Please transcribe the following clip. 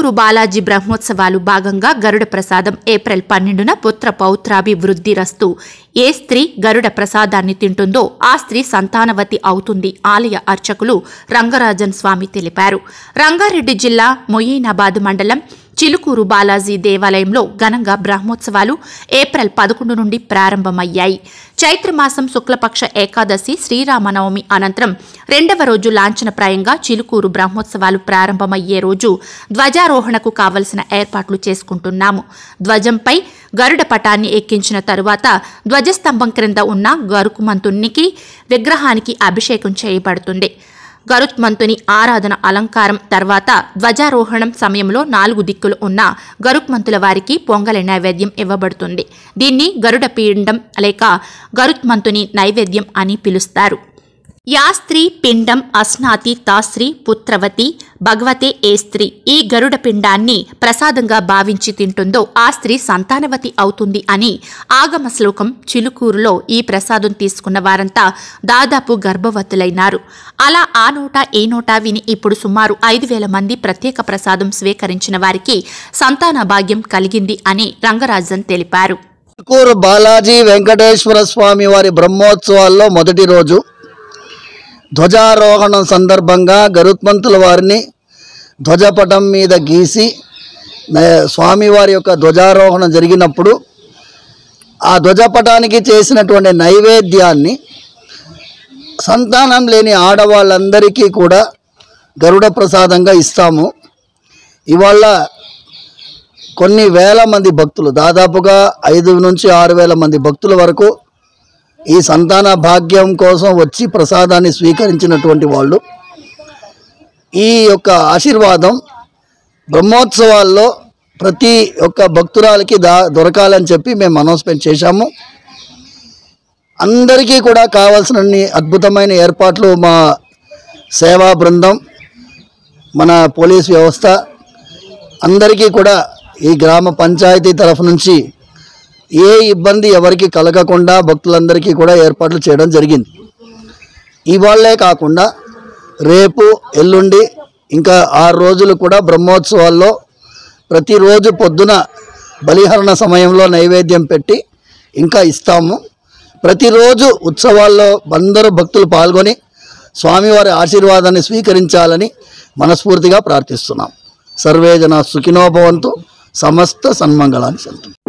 చిలుకూరు బాలాజీ బ్రహ్మోత్సవాలు భాగంగా గరుడ ప్రసాదం ఏప్రిల్ పన్నెండున పుత్ర పౌత్రాభివృద్ధి రస్తు ఏ స్త్రీ గరుడ ప్రసాదాన్ని తింటుందో ఆ స్త్రీ సంతానవతి అవుతుంది ఆలయ అర్చకులు రంగరాజన్ స్వామి తెలిపారు రంగారెడ్డి జిల్లా మొయినాబాద్ మండలం చిలుకూరు బాలాజీ దేవాలయంలో ఘనంగా బ్రహ్మోత్సవాలు ఏప్రిల్ పదకొండు నుండి ప్రారంభమయ్యాయి చైత్రమాసం శుక్లపక్ష ఏకాదశి శ్రీరామనవమి అనంతరం రెండవ రోజు లాంఛనప్రాయంగా చిలుకూరు బ్రహ్మోత్సవాలు ప్రారంభమయ్యే రోజు ధ్వజారోహణకు కావలసిన ఏర్పాట్లు చేసుకుంటున్నాము ధ్వజంపై గరుడ పటాన్ని ఎక్కించిన తరువాత ధ్వజస్తంభం క్రింద ఉన్న గరుకుమంతునికి విగ్రహానికి అభిషేకం చేయబడుతుంది గరుత్మంతుని ఆరాధన అలంకారం తర్వాత ధ్వజారోహణం సమయంలో నాలుగు దిక్కులు ఉన్న గరుత్మంతుల వారికి పొంగలి నైవేద్యం ఇవ్వబడుతుంది దీన్ని గరుడ పీండం లేక గరుత్మంతుని నైవేద్యం అని పిలుస్తారు యా స్త్రీ పిండం అస్నాతి తా స్త్రీ పుత్రవతి భగవతే ఏ స్త్రీ ఈ గరుడ పిండాన్ని ప్రసాదంగా భావించి తింటుందో ఆ స్త్రీ సంతానవతి అవుతుంది అని ఆగమ శ్లోకం చిలుకూరులో ఈ ప్రసాదం తీసుకున్న వారంతా దాదాపు గర్భవతులైనారు అలా ఆ నోట ఏ నోట విని ఇప్పుడు సుమారు ఐదు వేల మంది ప్రత్యేక ప్రసాదం స్వీకరించిన వారికి సంతాన భాగ్యం కలిగింది అని రంగరాజన్ తెలిపారు చిలుకూరు బాలాజీ వెంకటేశ్వర స్వామి వారి బ్రహ్మోత్సవాల్లో మొదటి రోజు ధ్వజారోహణం సందర్భంగా గరుత్మంతుల వారిని ధ్వజపటం మీద గీసి న- స్వామివారి యొక్క ధ్వజారోహణం జరిగినప్పుడు ఆ ధ్వజపటానికి చేసినటువంటి నైవేద్యాన్ని సంతానం లేని ఆడవాళ్ళందరికీ కూడా గరుడ ప్రసాదంగా ఇస్తాము ఇవాళ కొన్ని వేల మంది భక్తులు దాదాపుగా ఐదు నుంచి ఆరు వేల మంది భక్తుల వరకు ఈ సంతాన భాగ్యం కోసం వచ్చి ప్రసాదాన్ని స్వీకరించినటువంటి వాళ్ళు ఈ యొక్క ఆశీర్వాదం బ్రహ్మోత్సవాల్లో ప్రతి ఒక్క భక్తురాలకి దా దొరకాలని చెప్పి మేము అనౌన్స్మెంట్ చేశాము అందరికీ కూడా కావాల్సిన అద్భుతమైన ఏర్పాట్లు మా సేవా బృందం మన పోలీస్ వ్యవస్థ అందరికీ కూడా ఈ గ్రామ పంచాయతీ తరఫు నుంచి ఏ ఇబ్బంది ఎవరికి కలగకుండా భక్తులందరికీ కూడా ఏర్పాట్లు చేయడం జరిగింది ఇవాళ్లే కాకుండా రేపు ఎల్లుండి ఇంకా ఆరు రోజులు కూడా బ్రహ్మోత్సవాల్లో ప్రతిరోజు పొద్దున బలిహరణ సమయంలో నైవేద్యం పెట్టి ఇంకా ఇస్తాము ప్రతిరోజు ఉత్సవాల్లో అందరూ భక్తులు పాల్గొని స్వామివారి ఆశీర్వాదాన్ని స్వీకరించాలని మనస్ఫూర్తిగా ప్రార్థిస్తున్నాం సర్వే జన సుఖినోభవంతు సమస్త సన్మంగళాన్ని సంతు